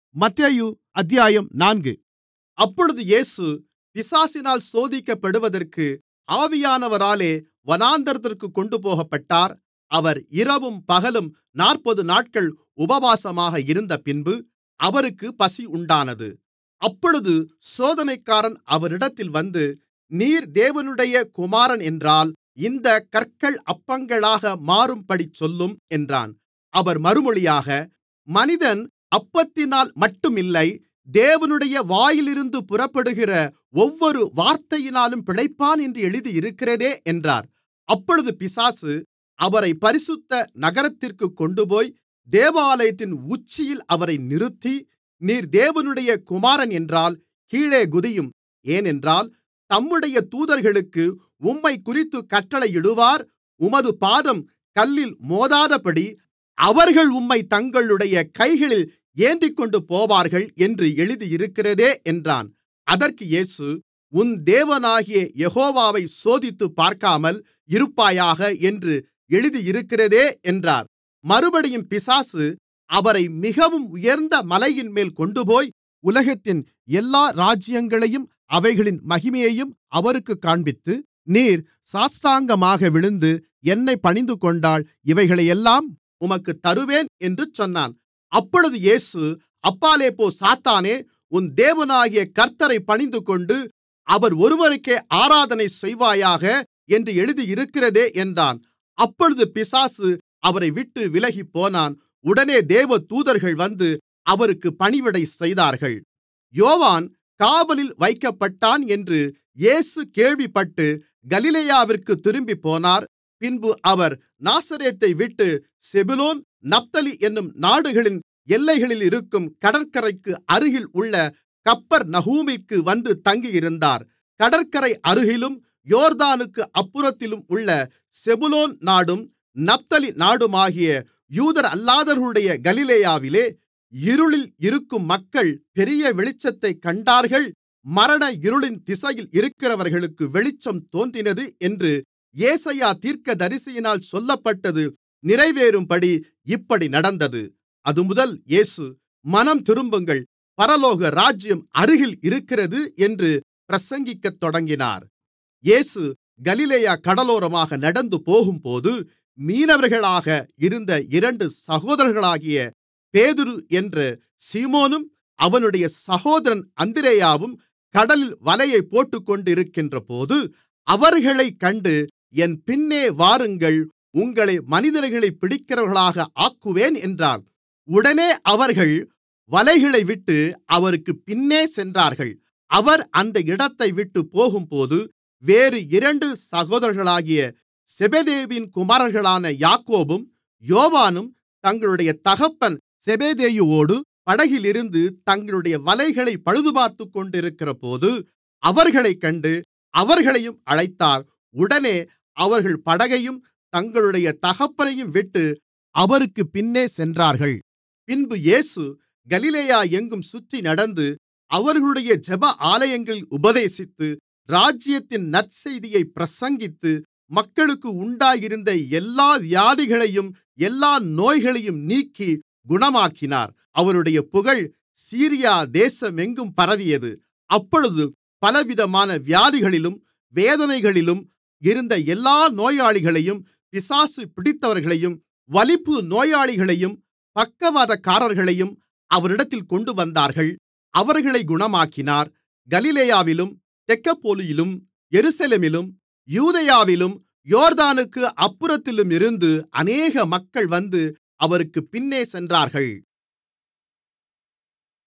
மத்தேயு அத்தியாயம் நான்கு அப்பொழுது இயேசு பிசாசினால் சோதிக்கப்படுவதற்கு ஆவியானவராலே வனாந்திரத்திற்குக் கொண்டுபோகப்பட்டார் அவர் இரவும் பகலும் நாற்பதுநாட்கள் உபவாசமாக இருந்தபின்பு அவருக்குப் பசி உண்டானது அப்பொழுது சோதனைக்காரன் அவரிடத்தில் வந்து நீர் தேவனுடைய குமாரன் என்றால் இந்தக் கற்கள் அப்பங்களாக மாறும்படி சொல்லும் என்றான் அவர் மறுமொழியாக மனிதன் அப்பத்தினால் மட்டுமில்லை தேவனுடைய வாயிலிருந்து புறப்படுகிற ஒவ்வொரு வார்த்தையினாலும் பிழைப்பான் என்று எழுதியிருக்கிறதே என்றார் அப்பொழுது பிசாசு அவரைப் பரிசுத்த நகரத்திற்குக் கொண்டுபோய் தேவாலயத்தின் உச்சியில் அவரை நிறுத்தி நீர் தேவனுடைய குமாரன் என்றால் கீழே குதியும் ஏனென்றால் தம்முடைய தூதர்களுக்கு உம்மைக்குறித்துக் கட்டளையிடுவார் உமது பாதம் கல்லில் மோதாதபடி அவர்கள் உம்மைத் தங்களுடைய கைகளில் ஏந்திக்கொண்டுபோவார்கள் என்று எழுதியிருக்கிறதே என்றான் அதற்கு இயேசு உன் தேவனாகிய யெகோவாவை சோதித்துப் பார்க்காமல் இருப்பாயாக என்று எழுதியிருக்கிறதே என்றார் மறுபடியும் பிசாசு அவரை மிகவும் உயர்ந்த மலையின்மேல் கொண்டுபோய் உலகத்தின் எல்லா ராஜ்யங்களையும் அவைகளின் மகிமையையும் அவருக்குக் காண்பித்து நீர் சாஷ்டாங்கமாக விழுந்து என்னைப் பணிந்துகொண்டால் இவைகளையெல்லாம் உமக்குத் தருவேன் என்று சொன்னான் அப்பொழுது இயேசு அப்பாலே போ சாத்தானே உன் தேவனாகிய கர்த்த்தரைப் பணிந்துகொண்டு அவர் ஒருவருக்கே ஆராதனை செய்வாயாக என்று எழுதியிருக்கிறதே என்றான் அப்பொழுது பிசாசு அவரைவிட்டு விலகிப்போனான் உடனே தேவதூதர்கள் வந்து அவருக்குப் பணிவிடை செய்தார்கள் யோவான் காவலில் வைக்கப்பட்டான் என்று இயேசு கேள்விப்பட்டு கலிலேயாவிற்குத் திரும்பிப்போனார் பின்பு அவர் நாசரேத்தைவிட்டு செபுலோன் நப்தலி என்னும் நாடுகளின் எல்லைகளிலிருக்கும் கடற்கரைக்கு அருகில் உள்ள கப்பர்நகூமிற்கு வந்து தங்கியிருந்தார் கடற்கரை அருகிலும் யோர்தானுக்கு அப்புறத்திலும் உள்ள செபுலோன் நாடும் நப்தலி நாடுமாகிய யூதரல்லாதவர்களுடைய கலிலேயாவிலே இருளில் இருக்கும் மக்கள் பெரிய வெளிச்சத்தைக் கண்டார்கள் மரண இருளின் திசையில் இருக்கிறவர்களுக்கு வெளிச்சம் தோன்றினது என்று ஏசாயா தீர்க்கதரிசியினால் சொல்லப்பட்டது நிறைவேறும்படி இப்படி நடந்தது அதுமுதல் இயேசு மனம்திரும்புங்கள் பரலோக ராஜ்யம் அருகில் இருக்கிறது என்று பிரசங்கிக்கத் தொடங்கினார் இயேசு கலிலேயா கடலோரமாக நடந்து போகும்போது மீனவர்களாக இருந்த இரண்டு சகோதரர்களாகிய பேதுரு என்ற சீமோனும் அவனுடைய சகோதரன் அந்திரேயாவும் கடலில் வலையைப் போட்டுக்கொண்டிருக்கின்றபோது அவர்களைக் கண்டு என் பின்னே வாருங்கள் உங்களை மனிதர்களைப் பிடிக்கிறவர்களாக ஆக்குவேன் என்றார் உடனே அவர்கள் வலைகளைவிட்டு அவருக்குப் பின்னே சென்றார்கள் அவர் அந்த இடத்தைவிட்டுப் போகும்போது வேறு இரண்டு சகோதரர்களாகிய செபெதேயுவின் குமாரர்களான யாக்கோபும் யோவானும் தங்களுடைய தகப்பன் செபெதேயுவோடு படகிலிருந்து தங்களுடைய வலைகளைப் பழுதுபார்த்துக்கொண்டிருக்கிறபோது அவர்களைக் கண்டு அவர்களையும் அழைத்தார் உடனே அவர்கள் படகையும் தங்களுடைய தகப்பனையும் விட்டு அவருக்குப் பின்னே சென்றார்கள் பின்பு இயேசு கலிலேயா எங்கும் சுற்றி நடந்து அவர்களுடைய ஜெப ஆலயங்களில் உபதேசித்து ராஜ்யத்தின் நற்செய்தியைப் பிரசங்கித்து மக்களுக்கு உண்டாயிருந்த எல்லா வியாதிகளையும் எல்லா நோய்களையும் நீக்கி குணமாக்கினார் அவருடைய புகழ் சீரியா தேசமெங்கும் பரவியது அப்பொழுது பலவிதமான வியாதிகளிலும் வேதனைகளிலும் இருந்த எல்லா நோயாளிகளையும் பிசாசு பிடித்தவர்களையும் வலிப்பு நோயாளிகளையும் பக்கவாதக்காரர்களையும் அவரிடத்தில் கொண்டுவந்தார்கள் அவர்களை குணமாக்கினார் கலிலேயாவிலும் தெக்கப்போலியிலும் எருசலேமிலும் யூதேயாவிலும் யோர்தானுக்கு அப்புறத்திலுமிருந்து அநேக மக்கள் வந்து அவருக்குப் பின்னே சென்றார்கள்